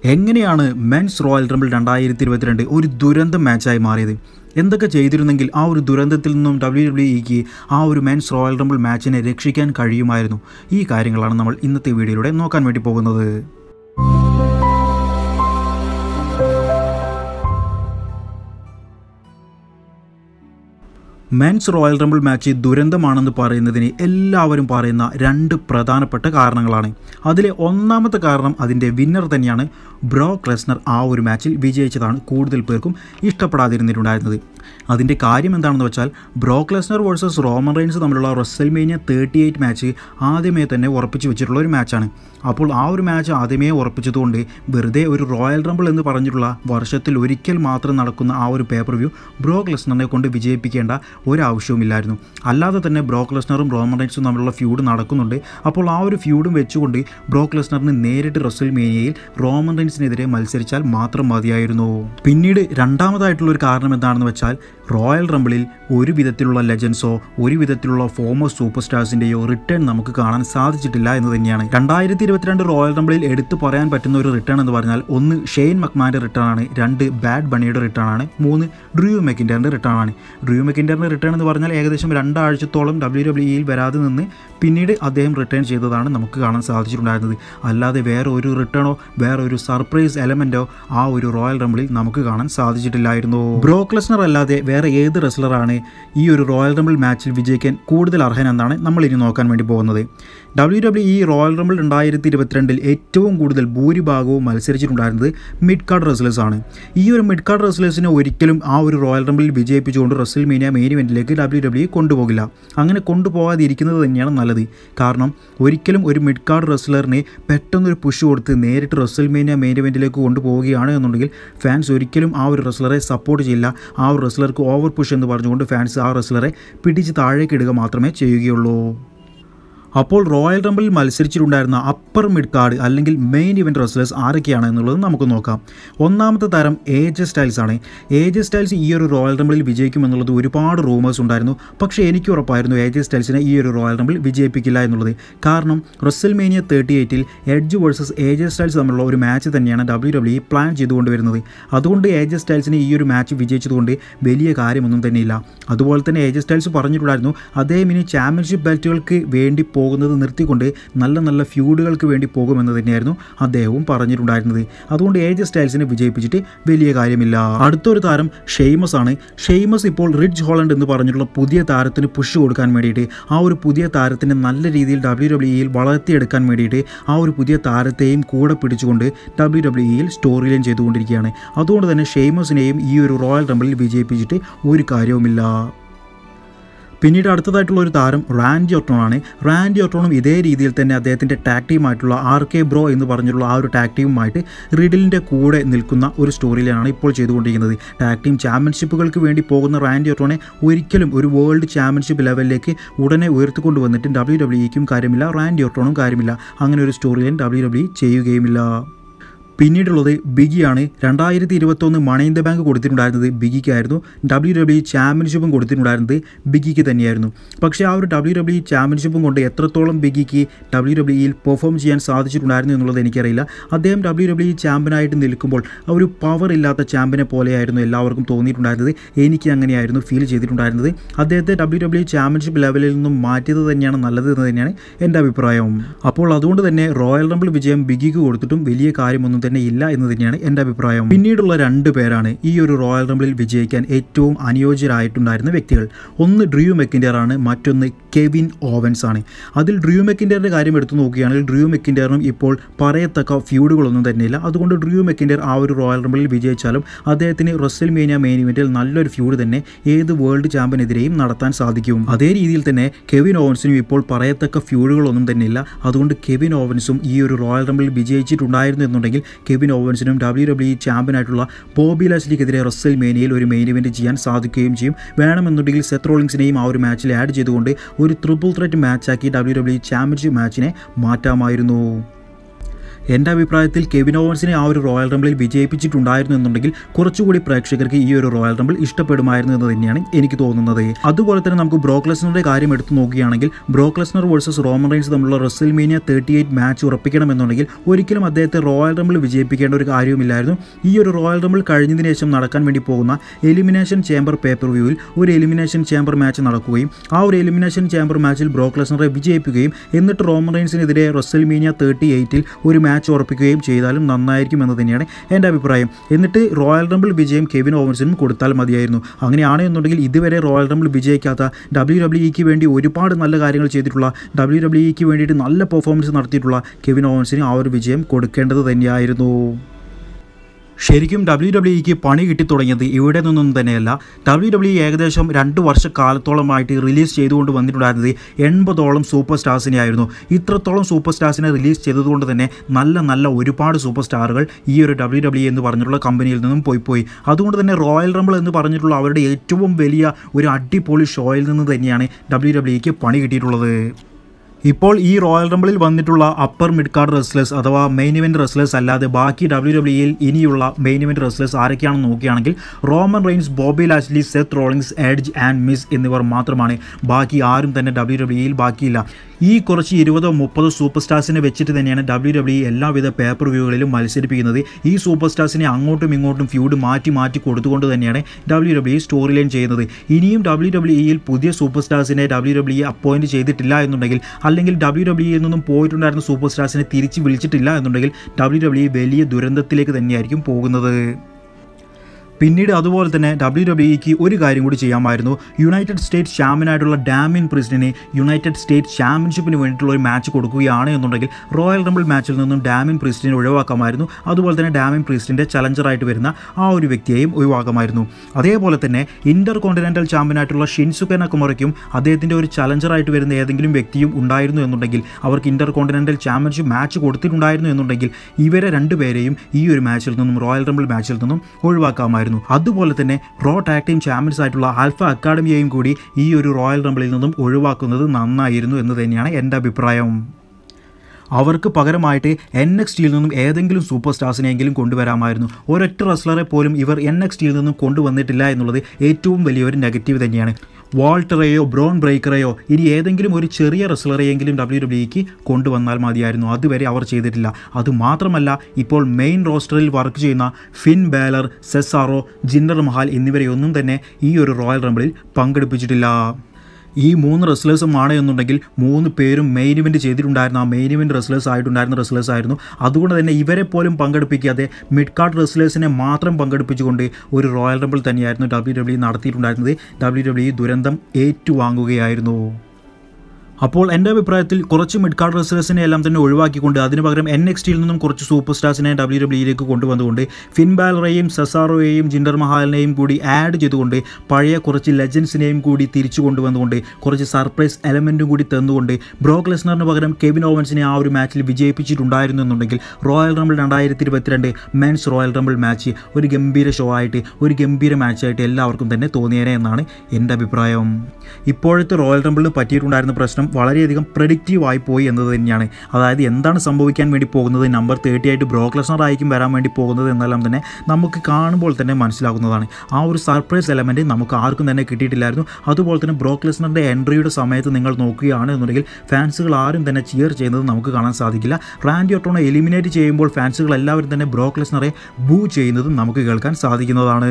എങ്ങനെയാണ് men's royal rumble രണ്ടായിരത്തി ഇരുപത്തിരണ്ട് ഒരു ദുരന്തം മാച്ചായി മാറിയത് എന്തൊക്കെ ചെയ്തിരുന്നെങ്കിൽ ആ ഒരു ദുരന്തത്തിൽ നിന്നും ഡബ്ല്യു ഡബ്ല്യു ഇക്ക് ആ ഒരു മെൻസ് റോയൽ റംബിൾ മാച്ചിനെ രക്ഷിക്കാൻ കഴിയുമായിരുന്നു ഈ കാര്യങ്ങളാണ് നമ്മൾ ഇന്നത്തെ വീഡിയോയിലൂടെ നോക്കാൻ വേണ്ടി പോകുന്നത് മെൻസ് റോയൽ റംബിൾ മാച്ച് ദുരന്തമാണെന്ന് പറയുന്നതിന് എല്ലാവരും പറയുന്ന രണ്ട് പ്രധാനപ്പെട്ട കാരണങ്ങളാണ് അതിലെ ഒന്നാമത്തെ കാരണം അതിൻ്റെ വിന്നർ തന്നെയാണ് ബ്രോക്ക് ലെസ്നർ ആ ഒരു മാച്ചിൽ വിജയിച്ചതാണ് കൂടുതൽ പേർക്കും ഇഷ്ടപ്പെടാതിരുന്നിട്ടുണ്ടായിരുന്നത് അതിൻ്റെ കാര്യം എന്താണെന്ന് വെച്ചാൽ Brock Lesnar versus Roman Reigns തമ്മിലുള്ള റെസൽമേനിയ തേർട്ടി എയ്റ്റ് മാച്ച് ആദ്യമേ തന്നെ ഉറപ്പിച്ച് വെച്ചിട്ടുള്ള ഒരു മാച്ചാണ് അപ്പോൾ ആ ഒരു മാച്ച് ആദ്യമേ ഉറപ്പിച്ചതുകൊണ്ട് വെറുതെ ഒരു റോയൽ റംബിൾ എന്ന് പറഞ്ഞിട്ടുള്ള വർഷത്തിൽ ഒരിക്കൽ മാത്രം നടക്കുന്ന ആ ഒരു പേപ്പർ വ്യൂ ബ്രോക്ക് ലെസ്നറിനെ കൊണ്ട് വിജയിപ്പിക്കേണ്ട ഒരാവശ്യവുമില്ലായിരുന്നു അല്ലാതെ തന്നെ ബ്രോക്ക് ലെസ്നറും റോമൻ റൈൻസും തമ്മിലുള്ള ഫ്യൂഡ് നടക്കുന്നുണ്ട് അപ്പോൾ ആ ഒരു ഫ്യൂഡും വെച്ചുകൊണ്ട് ബ്രോക്ക് ലെസ്നറിന് നേരിട്ട് റസൽ മേനിയയിൽ റോമൻ റൈൻസിനെതിരെ മത്സരിച്ചാൽ മാത്രം മതിയായിരുന്നു പിന്നീട് രണ്ടാമതായിട്ടുള്ള ഒരു കാരണം എന്താണെന്ന് വെച്ചാൽ റോയൽ റംബിളിൽ ഒരു വിധത്തിലുള്ള ലെജൻസോ ഒരു വിധത്തിലുള്ള ഫോമർ സൂപ്പർ സ്റ്റാർസിൻ്റെയോ റിട്ടേൺ നമുക്ക് കാണാൻ സാധിച്ചിട്ടില്ല എന്ന് തന്നെയാണ് രണ്ടായിരത്തി ഇരുപത്തിരണ്ട് റോയൽ റംബിളിൽ എടുത്തു പറയാൻ പറ്റുന്ന ഒരു റിട്ടേൺ എന്ന് പറഞ്ഞാൽ ഒന്ന് ഷെയ്ൻ മക്മാൻ്റെ റിട്ടേൺ ആണ് രണ്ട് ബാഡ് ബണിയുടെ റിട്ടേൺ ആണ് മൂന്ന് ഡ്രൂ മെക്കിൻഡറിൻ്റെ റിട്ടേൺ ആണ് ഡ്രൂ മെക്കിൻഡറിൻ്റെ റിട്ടേൺ എന്ന് പറഞ്ഞാൽ ഏകദേശം രണ്ടാഴ്ചത്തോളം ഡബ്ല്യു ഡബ്ല്യു ഇയിൽ വരാതെ നിന്ന് പിന്നീട് അദ്ദേഹം റിട്ടേൺ ചെയ്തതാണ് നമുക്ക് കാണാൻ സാധിച്ചിട്ടുണ്ടായിരുന്നത് അല്ലാതെ വേറെ ഒരു റിട്ടേണോ വേറെ ഒരു സർപ്രൈസ് എലമെൻറ്റോ ആ ഒരു റോയൽ റംബിളിൽ നമുക്ക് കാണാൻ സാധിച്ചിട്ടില്ലായിരുന്നു ബ്രോക്ക് ലെസ്നർ അല്ലാതെ വേറെ ഏത് റെസ്ലറാണ് ഈ ഒരു റോയൽ റംബിൾ മാച്ചിൽ വിജയിക്കാൻ കൂടുതൽ അർഹനെന്നാണ് നമ്മൾ ഇനി നോക്കാൻ വേണ്ടി പോകുന്നത് ഡബ്ല്യു ഡബ്ല്യു ഈ റോയൽ റംബിൾ രണ്ടായിരത്തി ഇരുപത്തിരണ്ടിൽ ഏറ്റവും കൂടുതൽ ഭൂരിഭാഗവും മത്സരിച്ചിട്ടുണ്ടായിരുന്നത് മിഡ് കാർഡ് റെസ്ലേഴ്സ് ആണ് ഈ ഒരു മിഡ് കാർഡ് റെസ്ലേഴ്സിനെ ഒരിക്കലും ആ ഒരു റോയൽ റംബിളിൽ വിജയിപ്പിച്ചുകൊണ്ട് റെസ്ൽ മീനിയ മെയിൻ ഇവൻറ്റിലേക്ക് ഡബ്ല്യു ഡബ്ല്യു കൊണ്ടുപോകില്ല അങ്ങനെ കൊണ്ടുപോകാതിരിക്കുന്നത് തന്നെയാണ് നല്ലത് കാരണം ഒരിക്കലും ഒരു മിഡ് കാർഡ് റെസ്ലറിനെ പെട്ടെന്നൊരു പുഷ് കൊടുത്ത് നേരിട്ട് റെസ്ൽ മീനിയ മെയിൻ ഇവൻറ്റിലേക്ക് കൊണ്ടുപോവുകയാണ് എന്നുണ്ടെങ്കിൽ ഫാൻസ് ഒരിക്കലും ആ ഒരു റെസ്ലറെ സപ്പോർട്ട് ചെയ്യില്ല ആ ഒരു റെസ്ലർക്ക് ഓവർ പുഷ് എന്ന് പറഞ്ഞുകൊണ്ട് ഫാൻസ് ആ റെസ്ലറെ പിടിച്ച് താഴേക്ക് ഇടുക മാത്രമേ ചെയ്യുകയുള്ളൂ അപ്പോൾ റോയൽ റംബിളിൽ മത്സരിച്ചിട്ടുണ്ടായിരുന്ന അപ്പർ മിഡ് കാർഡ് അല്ലെങ്കിൽ മെയിൻ ഇവൻറ്റ് റെസ്ലേഴ്സ് ആരൊക്കെയാണ് എന്നുള്ളത് നമുക്ക് നോക്കാം ഒന്നാമത്തെ താരം ഏജ് സ്റ്റൈൽസ് ആണ് ഏജ് സ്റ്റൈൽസ് ഈ ഒരു റോയൽ റംബിളിൽ വിജയിക്കുമെന്നുള്ളത് ഒരുപാട് റൂമേഴ്സ് ഉണ്ടായിരുന്നു പക്ഷേ എനിക്ക് ഉറപ്പായിരുന്നു ഏജ് സ്റ്റൈൽസിനെ ഈ ഒരു റോയൽ റംബിൾ വിജയിപ്പിക്കില്ല എന്നുള്ളത് കാരണം റസൽ മേനിയ തേർട്ടി എയ്റ്റിൽ എഡ്ജ് വേഴ്സസ് ഏജ് സ്റ്റൈൽസ് തമ്മിലുള്ള ഒരു മാച്ച് തന്നെയാണ് ഡബ്ല്യു ഡബ്ല്യു പ്ലാൻ ചെയ്തുകൊണ്ട് വരുന്നത് അതുകൊണ്ട് ഏജ് സ്റ്റൈൽസിന് ഈ ഒരു മാച്ച് വിജയിച്ചതുകൊണ്ട് വലിയ കാര്യമൊന്നും തന്നെയില്ല അതുപോലെ തന്നെ ഏജ് സ്റ്റൈൽസ് പറഞ്ഞിട്ടുണ്ടായിരുന്നു അദ്ദേഹം ഇനി ചാമ്പ്യൻഷിപ്പ് ബെൽറ്റുകൾക്ക് വേണ്ടി പോകുന്നത് നിർത്തിക്കൊണ്ട് നല്ല നല്ല ഫ്യൂഡുകൾക്ക് വേണ്ടി പോകുമെന്ന് തന്നെയായിരുന്നു അദ്ദേഹവും പറഞ്ഞിട്ടുണ്ടായിരുന്നത് അതുകൊണ്ട് ഏജ് സ്റ്റൈൽസിനെ വിജയിപ്പിച്ചിട്ട് വലിയ കാര്യമില്ല അടുത്തൊരു താരം ഷെയ്മസ് ആണ് ഷെയ്മസ് ഇപ്പോൾ റിഡ്ജ് ഹോളണ്ട് എന്ന് പറഞ്ഞിട്ടുള്ള പുതിയ താരത്തിന് പുഷ് കൊടുക്കാൻ വേണ്ടിയിട്ട് ആ ഒരു പുതിയ താരത്തിനെ നല്ല രീതിയിൽ ഡബ്ല്യു ഡബ്ല്യു ഇയിൽ വളർത്തിയെടുക്കാൻ വേണ്ടിയിട്ട് ആ ഒരു പുതിയ താരത്തെയും കൂടെ പിടിച്ചുകൊണ്ട് ഡബ്ല്യു ഡബ്ല്യു ഇയിൽ സ്റ്റോറി ലൈൻ ചെയ്തുകൊണ്ടിരിക്കുകയാണ് അതുകൊണ്ട് തന്നെ ഷെയ്മസിനെയും ഈ ഒരു റോയൽ റംബിളിൽ വിജയിപ്പിച്ചിട്ട് ഒരു കാര്യവുമില്ല പിന്നീട് അടുത്തതായിട്ടുള്ള ഒരു താരം റാൻഡി ഒട്ടോണാണ് റാൻഡി ഒട്ടോണും ഇതേ രീതിയിൽ തന്നെ അദ്ദേഹത്തിൻ്റെ ടാക് ടീമായിട്ടുള്ള ആർ കെ ബ്രോ എന്ന് പറഞ്ഞിട്ടുള്ള ആ ഒരു ടാക് ടീമുമായിട്ട് റിഡിലിൻ്റെ കൂടെ നിൽക്കുന്ന ഒരു സ്റ്റോറിയിലാണ് ഇപ്പോൾ ചെയ്തുകൊണ്ടിരിക്കുന്നത് ടാക് ടീം ചാമ്പ്യൻഷിപ്പുകൾക്ക് വേണ്ടി പോകുന്ന റാൻഡി ഒട്ടോണെ ഒരിക്കലും ഒരു വേൾഡ് ചാമ്പ്യൻഷിപ്പ് ലെവലിലേക്ക് ഉടനെ ഉയർത്തിക്കൊണ്ട് വന്നിട്ട് ഡബ്ല്യു ഡബ്ല്യു ഇക്കും കാര്യമില്ല റാൻഡി ഒട്ടോണും കാര്യമില്ല അങ്ങനെ ഒരു സ്റ്റോറി ലൈൻ ഡബ്ല്യു ഡബ്ല്യു ചെയ്യുകയുമില്ല പിന്നീടുള്ളത് ബിഗിയാണ് രണ്ടായിരത്തി ഇരുപത്തൊന്ന് മണി ഇൻ ദ ബാങ്ക് കൊടുത്തിട്ടുണ്ടായിരുന്നത് ബിഗിക്കായിരുന്നു ഡബ്ല്യു ഡബ്ല്യു ചാമ്പ്യൻഷിപ്പും കൊടുത്തിട്ടുണ്ടായിരുന്നത് ബിഗിക്ക് തന്നെയായിരുന്നു പക്ഷേ ആ ഒരു ഡബ്ല്യു ഡബ്ല്യു ചാമ്പ്യൻഷിപ്പും കൊണ്ട് എത്രത്തോളം ബിഗിക്ക് ഡബ്ല്യു ഡബ്ല്യുയിൽ പെർഫോം ചെയ്യാൻ സാധിച്ചിട്ടുണ്ടായിരുന്നു എന്നുള്ളത് എനിക്കറിയില്ല അദ്ദേഹം ഡബ്ല്യു ഡബ്ല്യു ചാമ്പ്യനായിട്ട് നിൽക്കുമ്പോൾ ഒരു പവർ ഇല്ലാത്ത ചാമ്പ്യനെ പോലെയായിരുന്നു എല്ലാവർക്കും തോന്നിയിട്ടുണ്ടായിരുന്നത് എനിക്ക് അങ്ങനെയായിരുന്നു ഫീൽ ചെയ്തിട്ടുണ്ടായിരുന്നത് അദ്ദേഹത്തെ ഡബ്ല്യു ഡബ്ല്യു ചാമ്പ്യൻഷിപ്പ് ലെവലിൽ നിന്നും മാറ്റിയത് തന്നെയാണ് നല്ലത് എന്ന് തന്നെയാണ് എൻ്റെ അഭിപ്രായം അപ്പോൾ അതുകൊണ്ട് തന്നെ റോയൽ റംബിൾ വിജയം ബിഗിക്ക് കൊടുത്തിട്ടും വലിയ കാര്യമൊന്നും തന്നെ ഇല്ല എന്ന് തന്നെയാണ് എൻ്റെ അഭിപ്രായം പിന്നീടുള്ള രണ്ട് പേരാണ് ഈ ഒരു റോയൽ റംബിളിൽ വിജയിക്കാൻ ഏറ്റവും അനുയോജ്യരായിട്ടുണ്ടായിരുന്ന വ്യക്തികൾ ഒന്ന് ഡ്രൂ മെക്കിൻഡർ ആണ് മറ്റൊന്ന് കെവിൻ ഓവൻസ് ആണ് അതിൽ ഡ്രൂ മെക്കിൻഡറിൻ്റെ കാര്യം എടുത്തു നോക്കുകയാണെങ്കിൽ ഡ്രൂ മെക്കിൻഡറിനും ഇപ്പോൾ പറയത്തക്ക ഫ്യൂഡുകളൊന്നും തന്നെയില്ല അതുകൊണ്ട് ഡ്രൂ മെക്കിൻഡർ ആ ഒരു റോയൽ റംബിളിൽ വിജയിച്ചാലും അദ്ദേഹത്തിന് റസൽ മേനിയ മെയിൻ ഇവൻറ്റിൽ നല്ലൊരു ഫ്യൂഡ് തന്നെ ഏത് വേൾഡ് ചാമ്പ്യനെതിരെയും നടത്താൻ സാധിക്കും അതേ രീതിയിൽ തന്നെ കെവിൻ ഓവൻസിനും ഇപ്പോൾ പറയത്തക്ക ഫ്യൂഡുകളൊന്നും തന്നെയില്ല അതുകൊണ്ട് കെവിൻ ഓവൻസും ഈ ഒരു റോയൽ റംബിളിൽ വിജയിച്ചിട്ടുണ്ടായിരുന്നു എന്നുണ്ടെങ്കിൽ കെവിൻ ഓവൻസിനും ഡബ്ല്യു ഡബ്ല്യു ചാമ്പ്യനായിട്ടുള്ള ബോബി ലാസ്ലിക്കെതിരെ റസൽ മേനിയയിൽ ഒരു മെയിൻ ഇവൻറ്റ് ചെയ്യാൻ സാധിക്കുകയും ചെയ്യും വേണമെന്നുണ്ടെങ്കിൽ സെത്ത് റോളിങ്സിനെയും ആ ഒരു മാച്ചിൽ ആഡ് ചെയ്തുകൊണ്ട് ഒരു ട്രിപ്പിൾ ത്രെറ്റ് മാച്ചാക്കി ഡബ്ല്യു ഡബ്ല്യു ചാമ്പ്യൻഷിപ്പ് മാച്ചിനെ മാറ്റാമായിരുന്നു എൻ്റെ അഭിപ്രായത്തിൽ കെവിൻ ഓവൻസിനെ ആ ഒരു റോയൽ റംബിളിൽ വിജയിപ്പിച്ചിട്ടുണ്ടായിരുന്നു എന്നുണ്ടെങ്കിൽ കുറച്ചുകൂടി പ്രേക്ഷകർക്ക് ഈ ഒരു റോയൽ റംബിൾ ഇഷ്ടപ്പെടുമായിരുന്നു എന്ന് തന്നെയാണ് എനിക്ക് തോന്നുന്നത് അതുപോലെ തന്നെ നമുക്ക് ബ്രോക്ലെസ്നറുടെ കാര്യം എടുത്തു നോക്കുകയാണെങ്കിൽ ബ്രോക്ലെസ്നർ വേഴ്സസ് റോമൻ റൈൻസ് തമ്മിലുള്ള റെസിൽമീനിയ തേർട്ടി എയ്റ്റ് മാച്ച് ഉറപ്പിക്കണമെന്നുണ്ടെങ്കിൽ ഒരിക്കലും അദ്ദേഹത്തെ റോയൽ റംബിൾ വിജയിപ്പിക്കേണ്ട ഒരു കാര്യവുമില്ലായിരുന്നു ഈ ഒരു റോയൽ റംബിൾ കഴിഞ്ഞതിന് ശേഷം നടക്കാൻ വേണ്ടി പോകുന്ന എലിമിനേഷൻ ചേംബർ പേപ്പർ വ്യൂവിൽ ഒരു എലിമിനേഷൻ ചേംബർ മാച്ച് നടക്കുകയും ആ ഒരു എലിമിനേഷൻ ചേംബർ മാച്ചിൽ ബ്രോക്ലെസ്നറെ വിജയിപ്പിക്കുകയും എന്നിട്ട് റോമൻ റൈൻസിനെതിരെ റെസൽമീനിയ തേർട്ടി എയ്റ്റിൽ ഒരു മാച്ച് ഉറപ്പിക്കുകയും ചെയ്താലും നന്നായിരിക്കും എന്ന് തന്നെയാണ് എൻ്റെ അഭിപ്രായം എന്നിട്ട് റോയൽ റംബിൾ വിജയം കെവിൻ ഓവൻസിനും കൊടുത്താൽ മതിയായിരുന്നു അങ്ങനെയാണെന്നുണ്ടെങ്കിൽ ഇതുവരെ റോയൽ റംബിൾ വിജയിക്കാത്ത ഡബ്ല്യു ഡബ്ല്യു ഇക്ക് വേണ്ടി ഒരുപാട് നല്ല കാര്യങ്ങൾ ചെയ്തിട്ടുള്ള ഡബ്ല്യു ഡബ്ല്യു ഇക്ക് വേണ്ടിയിട്ട് നല്ല പെർഫോമൻസ് നടത്തിയിട്ടുള്ള കെവിൻ ഓവൻസിന് ആ ഒരു വിജയം കൊടുക്കേണ്ടത് തന്നെയായിരുന്നു ശരിക്കും ഡബ്ല്യു ഡബ്ല്യു ഇക്ക് പണി കിട്ടി തുടങ്ങിയത് ഇവിടെ നിന്നൊന്നും തന്നെയല്ല ഡബ്ല്യു ഡബ്ല്യു ഏകദേശം രണ്ട് വർഷക്കാലത്തോളമായിട്ട് റിലീസ് ചെയ്തുകൊണ്ട് വന്നിട്ടുണ്ടായിരുന്നത് എൺപതോളം സൂപ്പർ സ്റ്റാർസിനെ ആയിരുന്നു ഇത്രത്തോളം സൂപ്പർ സ്റ്റാർസിനെ റിലീസ് ചെയ്തതുകൊണ്ട് തന്നെ നല്ല നല്ല ഒരുപാട് സൂപ്പർ സ്റ്റാറുകൾ ഈ ഒരു ഡബ്ല്യു ഡബ്ല്യു എന്ന് പറഞ്ഞിട്ടുള്ള കമ്പനിയിൽ നിന്നും പോയി പോയി അതുകൊണ്ട് തന്നെ റോയൽ റംബിൾ എന്ന് പറഞ്ഞിട്ടുള്ള അവരുടെ ഏറ്റവും വലിയ ഒരു അടിപൊളി ഷോയിൽ നിന്ന് തന്നെയാണ് ഡബ്ല്യു ഡബ്ല്യുക്ക് പണി കിട്ടിയിട്ടുള്ളത് ഇപ്പോൾ ഈ റോയൽ റംബിളിൽ വന്നിട്ടുള്ള അപ്പർ മിഡ് കാർഡ് റെസ്ലേഴ്സ് അഥവാ മെയിൻ ഇവൻറ്റ് റെസ്ലേഴ്സ് അല്ലാതെ ബാക്കി ഡബ്ല്യു ഡബ്ല്യുയിൽ ഇനിയുള്ള മെയിൻ ഇവൻറ്റ് റെസ്ലേഴ്സ് ആരൊക്കെയാണെന്ന് നോക്കുകയാണെങ്കിൽ Roman Reigns Bobby Lashley Seth Rollins Edge and Miz എന്നിവർ മാത്രമാണ് ബാക്കി ആരും തന്നെ ഡബ്ല്യു ഡബ്ല്യുയിൽ ബാക്കിയില്ല ഈ കുറച്ച് ഇരുപതോ മുപ്പതോ സൂപ്പർ സ്റ്റാർസിനെ വെച്ചിട്ട് തന്നെയാണ് ഡബ്ല്യു ഡബ്ല്യു എല്ലാവിധ പേപ്പർ വ്യൂകളിലും മത്സരിപ്പിക്കുന്നത് ഈ സൂപ്പർ സ്റ്റാർസിനെ അങ്ങോട്ടും ഇങ്ങോട്ടും ഫ്യൂഡ് മാറ്റി മാറ്റി കൊടുത്തുകൊണ്ട് തന്നെയാണ് ഡബ്ല്യു ഡബ്ല്യു സ്റ്റോറി ലൈൻ ചെയ്യുന്നത് ഇനിയും ഡബ്ല്യു ഡബ്ല്യുയിൽ പുതിയ സൂപ്പർ സ്റ്റാർസിനെ ഡബ്ല്യു ഡബ്ല്യു അപ്പോയിൻറ്റ് ചെയ്തിട്ടില്ല എന്നുണ്ടെങ്കിൽ അല്ലെങ്കിൽ ഡബ്ല്യു ഡബ്ല്യുയിൽ നിന്നും പോയിട്ടുണ്ടായിരുന്ന സൂപ്പർ സ്റ്റാർസിനെ തിരിച്ച് വിളിച്ചിട്ടില്ല എന്നുണ്ടെങ്കിൽ ഡബ്ല്യു ഡബ്ല്യു വലിയ ദുരന്തത്തിലേക്ക് തന്നെയായിരിക്കും പോകുന്നത് പിന്നീട് അതുപോലെ തന്നെ ഡബ്ല്യു ഡബ്ല്യുഇക്ക് ഒരു കാര്യം കൂടി ചെയ്യാമായിരുന്നു യുണൈറ്റഡ് സ്റ്റേറ്റ്സ് ചാമ്പ്യനായിട്ടുള്ള ഡാമിൻ പ്രിസ്റ്റിനെ യുണൈറ്റഡ് സ്റ്റേറ്റ്സ് ചാമ്പ്യൻഷിപ്പിന് വേണ്ടിയിട്ടുള്ള ഒരു മാച്ച് കൊടുക്കുകയാണ് എന്നുണ്ടെങ്കിൽ റോയൽ റംബിൾ മാച്ചിൽ നിന്നും ഡാമിൻ പ്രിസ്റ്റിനെ ഒഴിവാക്കാമായിരുന്നു അതുപോലെ തന്നെ ഡാമിൻ പ്രിസ്റ്റിൻ്റെ ചലഞ്ചറായിട്ട് വരുന്ന ആ ഒരു വ്യക്തിയെയും ഒഴിവാക്കാമായിരുന്നു അതേപോലെ തന്നെ ഇന്റർ കോണ്ടിനെൻ്റൽ ചാമ്പ്യനായിട്ടുള്ള ഷിൻസുക്കെ നക്കുമറയ്ക്കും അദ്ദേഹത്തിൻ്റെ ഒരു ചലഞ്ചറായിട്ട് വരുന്ന ഏതെങ്കിലും വ്യക്തിയും ഉണ്ടായിരുന്നു എന്നുണ്ടെങ്കിൽ അവർക്ക് ഇന്റർ കോണ്ടിനെൻ്റൽ ചാമ്പ്യൻഷിപ്പ് മാച്ച് കൊടുത്തിട്ടുണ്ടായിരുന്നു എന്നുണ്ടെങ്കിൽ ഇവരെ രണ്ടുപേരെയും ഈ ഒരു മാച്ചിൽ നിന്നും റോയൽ റംബിൾ മാച്ചിൽ നിന്നും ഒഴിവാക്കാമായിരുന്നു അതുപോലെ തന്നെ റോ ടാഗ് ടീം ചാമ്പ്യൻസ് ആയിട്ടുള്ള ആൽഫ അക്കാഡമിയെയും കൂടി ഈ ഒരു റോയൽ റംബിളിൽ നിന്നും ഒഴിവാക്കുന്നത് നന്നായിരുന്നു എന്ന് തന്നെയാണ് എൻ്റെ അഭിപ്രായം അവർക്ക് പകരമായിട്ട് എൻ എക്സ് ടിയിൽ നിന്നും ഏതെങ്കിലും സൂപ്പർ സ്റ്റാർസിനെയെങ്കിലും കൊണ്ടുവരാമായിരുന്നു ഒരൊറ്റ റെസ്ലറെ പോലും ഇവർ എൻ എക്സ് ടിയിൽ നിന്നും കൊണ്ടുവന്നിട്ടില്ല എന്നുള്ളത് ഏറ്റവും വലിയൊരു നെഗറ്റീവ് തന്നെയാണ് വാൾട്ടറെയോ ബ്രോൺ ബ്രേക്കറെയോ ഇനി ഏതെങ്കിലും ഒരു ചെറിയ റെസ്ലറെയെങ്കിലും ഡബ്ല്യു ഡബ്ല്യുക്ക് കൊണ്ടുവന്നാൽ മതിയായിരുന്നു അതുവരെ അവർ ചെയ്തിട്ടില്ല അതുമാത്രമല്ല ഇപ്പോൾ മെയിൻ റോസ്റ്ററിൽ വർക്ക് ചെയ്യുന്ന Finn Balor Cesaro Jinder Mahal എന്നിവരെയൊന്നും തന്നെ ഈ ഒരു റോയൽ റംബിളിൽ പങ്കെടുപ്പിച്ചിട്ടില്ല ഈ മൂന്ന് റെസ്ലേഴ്സുമാണ് എന്നുണ്ടെങ്കിൽ മൂന്ന് പേരും മെയിൻ ഇവൻറ്റ് ചെയ്തിട്ടുണ്ടായിരുന്ന ആ മെയിൻ ഇവൻറ്റ് റെസ്ലേഴ്സ് ആയിട്ടുണ്ടായിരുന്ന റെസ്ലേഴ്സ് ആയിരുന്നു അതുകൊണ്ട് തന്നെ ഇവരെ പോലും പങ്കെടുപ്പിക്കാതെ മിഡ് കാർഡ് റെസ്ലേഴ്സിനെ മാത്രം പങ്കെടുപ്പിച്ചുകൊണ്ട് ഒരു റോയൽ റംബിൾ തന്നെയായിരുന്നു ഡബ്ല്യു ഡബ്ല്യു നടത്തിയിട്ടുണ്ടായിരുന്നത് ഡബ്ല്യു ഡബ്ല്യു ദുരന്തം ഏറ്റുവാങ്ങുകയായിരുന്നു അപ്പോൾ എൻ്റെ അഭിപ്രായത്തിൽ കുറച്ച് മിഡ് കാർഡ് റെസ്ലേഴ്സിനെ എല്ലാം തന്നെ ഒഴിവാക്കിക്കൊണ്ട് അതിന് പകരം എൻ എക്സ് ടിയിൽ നിന്നും കുറച്ച് സൂപ്പർ സ്റ്റാർസിനെ ഡബ്ല്യു ഡബ്ല്യുയിലേക്ക് കൊണ്ടുവന്നുകൊണ്ട് ഫിൻ ബാലറേയും സെസാറോയെയും ജിൻഡർ മഹാലിനെയും കൂടി ആഡ് ചെയ്തുകൊണ്ട് പഴയ കുറച്ച് ലെജൻസിനെയും കൂടി തിരിച്ചു കൊണ്ടുവന്നുകൊണ്ട് കുറച്ച് സർപ്രൈസ് എലമെൻറ്റും കൂടി തന്നുകൊണ്ട് ബ്രോക്ക് ലെസ്നറിന് പകരം കെവിൻ ഓവൻസിനെ ആ ഒരു മാച്ചിൽ വിജയിപ്പിച്ചിട്ടുണ്ടായിരുന്നു എന്നുണ്ടെങ്കിൽ റോയൽ റംബിൾ രണ്ടായിരത്തി ഇരുപത്തിരണ്ട് മെൻസ് റോയൽ റംബിൾ മാച്ച് ഒരു ഗംഭീര ഷോ ആയിട്ട് ഒരു ഗംഭീര മാച്ചായിട്ട് എല്ലാവർക്കും തന്നെ തോന്നിയേനെ എന്നാണ് എൻ്റെ അഭിപ്രായം ഇപ്പോഴത്തെ റോയൽ റംബിളിന് പറ്റിയിട്ടുണ്ടായിരുന്ന പ്രശ്നം വളരെയധികം പ്രഡിക്റ്റീവ് ആയി പോയി എന്നത് തന്നെയാണ് അതായത് എന്താണ് സംഭവിക്കാൻ വേണ്ടി പോകുന്നത് നമ്പർ തേർട്ടി ആയിട്ട് ബ്രോക്ലസ്നർ ആയിരിക്കും വരാൻ വേണ്ടി പോകുന്നത് എന്നെല്ലാം തന്നെ നമുക്ക് കാണുമ്പോൾ തന്നെ മനസ്സിലാകുന്നതാണ് ആ ഒരു സർപ്രൈസ് എലമെൻറ്റ് നമുക്ക് ആർക്കും തന്നെ കിട്ടിയിട്ടില്ലായിരുന്നു അതുപോലെ തന്നെ ബ്രോക്ലസ്നറിൻ്റെ എൻട്രിയുടെ സമയത്ത് നിങ്ങൾ നോക്കുകയാണ് എന്നുണ്ടെങ്കിൽ ഫാൻസുകൾ ആരും തന്നെ ചിയർ ചെയ്യുന്നത് നമുക്ക് കാണാൻ സാധിക്കില്ല റാൻഡി ഒട്ടോണെ എലിമിനേറ്റ് ചെയ്യുമ്പോൾ ഫാൻസുകൾ എല്ലാവരും തന്നെ ബ്രോക്ലസ്നറെ ബൂ ചെയ്യുന്നതും നമുക്ക് കേൾക്കാൻ സാധിക്കുന്നതാണ്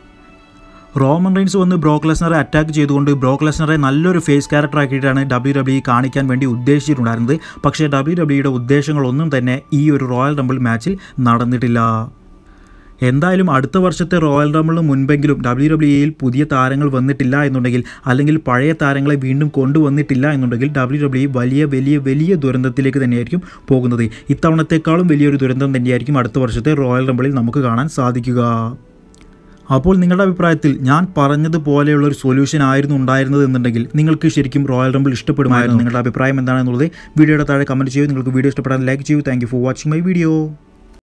റോമൻ റെയിൻസ് വന്ന് ബ്രോക്ക് ലെസ്നറെ അറ്റാക്ക് ചെയ്തുകൊണ്ട് ബ്രോക്ക് ലെസ്നറെ നല്ലൊരു ഫേസ് ക്യാരക്ടർ ആക്കിയിട്ടാണ് ഡബ്ല്യു ഡബ്ല്യു കാണിക്കാൻ വേണ്ടി ഉദ്ദേശിച്ചിട്ടുണ്ടായിരുന്നത് പക്ഷേ ഡബ്ല്യു ഡബ്ല്യുയുടെ ഉദ്ദേശങ്ങളൊന്നും തന്നെ ഈ ഒരു റോയൽ റംബിൾ മാച്ചിൽ നടന്നിട്ടില്ല എന്തായാലും അടുത്ത വർഷത്തെ റോയൽ റംബിളിന് മുൻപെങ്കിലും ഡബ്ല്യു ഡബ്ല്യുയിൽ പുതിയ താരങ്ങൾ വന്നിട്ടില്ല എന്നുണ്ടെങ്കിൽ അല്ലെങ്കിൽ പഴയ താരങ്ങളെ വീണ്ടും കൊണ്ടുവന്നിട്ടില്ല എന്നുണ്ടെങ്കിൽ ഡബ്ല്യു ഡബ്ല്യു വലിയ വലിയ വലിയ ദുരന്തത്തിലേക്ക് തന്നെയായിരിക്കും പോകുന്നത് ഇത്തവണത്തെക്കാളും വലിയൊരു ദുരന്തം തന്നെയായിരിക്കും അടുത്ത വർഷത്തെ റോയൽ റംബിളിൽ നമുക്ക് കാണാൻ സാധിക്കുക അപ്പോൾ നിങ്ങളുടെ അഭിപ്രായത്തിൽ ഞാൻ പറഞ്ഞതുപോലെയുള്ള ഒരു സൊല്യൂഷൻ ആയിരുന്നു ഉണ്ടായിരുന്നത് എന്നുണ്ടെങ്കിൽ നിങ്ങൾക്ക് ശരിക്കും റോയൽ റംബിൾ ഇഷ്ടപ്പെടുമായിരുന്നു നിങ്ങളുടെ അഭിപ്രായം എന്താണെന്നുള്ളത് വീഡിയോയുടെ താഴെ കമൻറ്റ് ചെയ്യൂ നിങ്ങൾക്ക് വീഡിയോ ഇഷ്ടപ്പെടാൻ ലൈക്ക് ചെയ്യൂ thank for watching my video